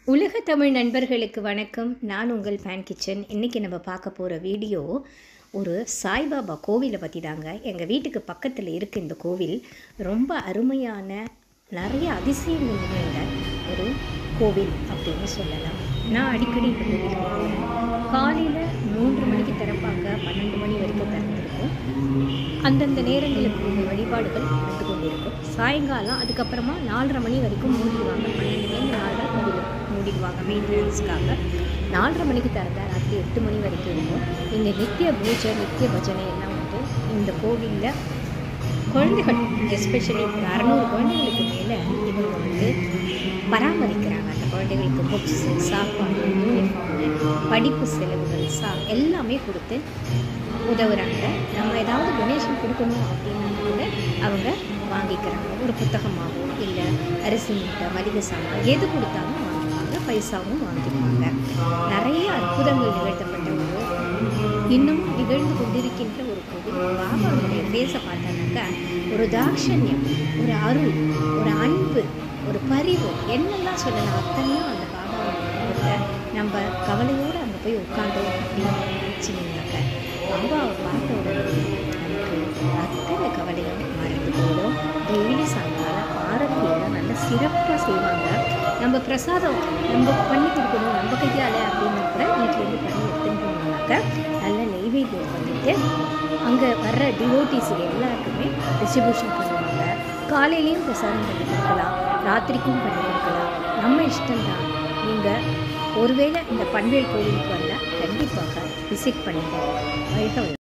உலக தமிழ் நண்பர்களுக்கு வணக்கம் நான் உங்கள் பேன் கிச்சன் இன்றைக்கி நம்ம பார்க்க போகிற வீடியோ ஒரு சாய்பாபா கோவிலை பற்றி தாங்க எங்கள் வீட்டுக்கு பக்கத்தில் இருக்குது இந்த கோவில் ரொம்ப அருமையான நிறைய அதிசயங்கள் நிறைந்த ஒரு கோவில் அப்படின்னு சொல்லலாம் நான் அடிக்கடி இந்த கோவிலுக்கு போகிறேன் காலையில் மூன்று மணிக்கு திறப்பாங்க பன்னெண்டு மணி வரைக்கும் திறந்திருக்கும் அந்தந்த நேரங்களுக்கு உள்ள வழிபாடுகள் நடந்து கொண்டிருக்கும் சாயங்காலம் அதுக்கப்புறமா நாலரை மணி வரைக்கும் மூடிடுவாங்க பன்னெண்டுலேருந்து நாலரை கோவில் மூடிடுவாங்க மெயின்டெனன்ஸ்க்காக நாலரை மணிக்கு திறந்தா ராத்திரி எட்டு மணி வரைக்கும் இருக்கும் இங்கே நித்திய பூஜை நித்திய பஜனை எல்லாம் வந்து இந்த கோவிலில் குழந்தைகள் எஸ்பெஷலி ஒரு அறநூறு குழந்தைகளுக்கு மேலே இவங்க வந்து பராமரிக்கிறாங்க அந்த குழந்தைகளுக்கு புக்ஸ் சாப்பாடு யூனிஃபார்மு படிப்பு செலவுகள் சா எல்லாமே கொடுத்து உதவுறாங்க நம்ம ஏதாவது டொனேஷன் கொடுக்கணும் அப்படின்னா கூட அவங்க வாங்கிக்கிறாங்க ஒரு புத்தகமாகவோ இல்லை அரிசி மூட்டை மளிகை சாமான் எது கொடுத்தாலும் வாங்கிப்பாங்க பைசாவும் வாங்கிப்பாங்க நிறைய அற்புதங்கள் நிகழ்த்தப்பட்ட ஒரு இன்னமும் நிகழ்ந்து கொண்டிருக்கின்ற ஒரு கோவில் பாபாவுடைய பேச பார்த்தோன்னாக்கா ஒரு தாட்சண்யம் ஒரு அருள் ஒரு அன்பு ஒரு பரிவு என்னெல்லாம் சொல்லலாம் அத்தனையும் அந்த பாபாவோட நம்ம கவலையோடு அங்கே போய் உட்காந்தோம் அப்படின்னு நினச்சிங்கனாக்க பாபாவை பார்த்த உடனே நமக்கு அத்தனை கவலையும் மறந்து போயிடும் டெய்லி சாயங்காலம் ஆரத்தியெல்லாம் நல்லா சிறப்பாக செய்வாங்க நம்ம பிரசாதம் நம்ம பண்ணி கொடுக்கணும் நம்ம கையால் அப்படின்னா கூட வீட்டிலேருந்து பண்ணி எடுத்துன்னு போனோம்னாக்க நல்ல நெய்வேத்தியம் பண்ணிட்டு அங்கே வர்ற டிவோட்டிஸ் எல்லாருக்குமே டிஸ்ட்ரிபியூஷன் பண்ணுவாங்க காலையிலையும் பிரசாதம் பண்ணி கொடுக்கலாம் ராத்திரிக்கும் பண்ணி கொடுக்கலாம் நம்ம இஷ்டம்தான் நீங்கள் ஒருவேளை இந்த பண்பேல் கோவிலுக்கு வந்தால் கண்டிப்பாக விசிட் பண்ணுங்கள் வாழ்க வளமுடன்.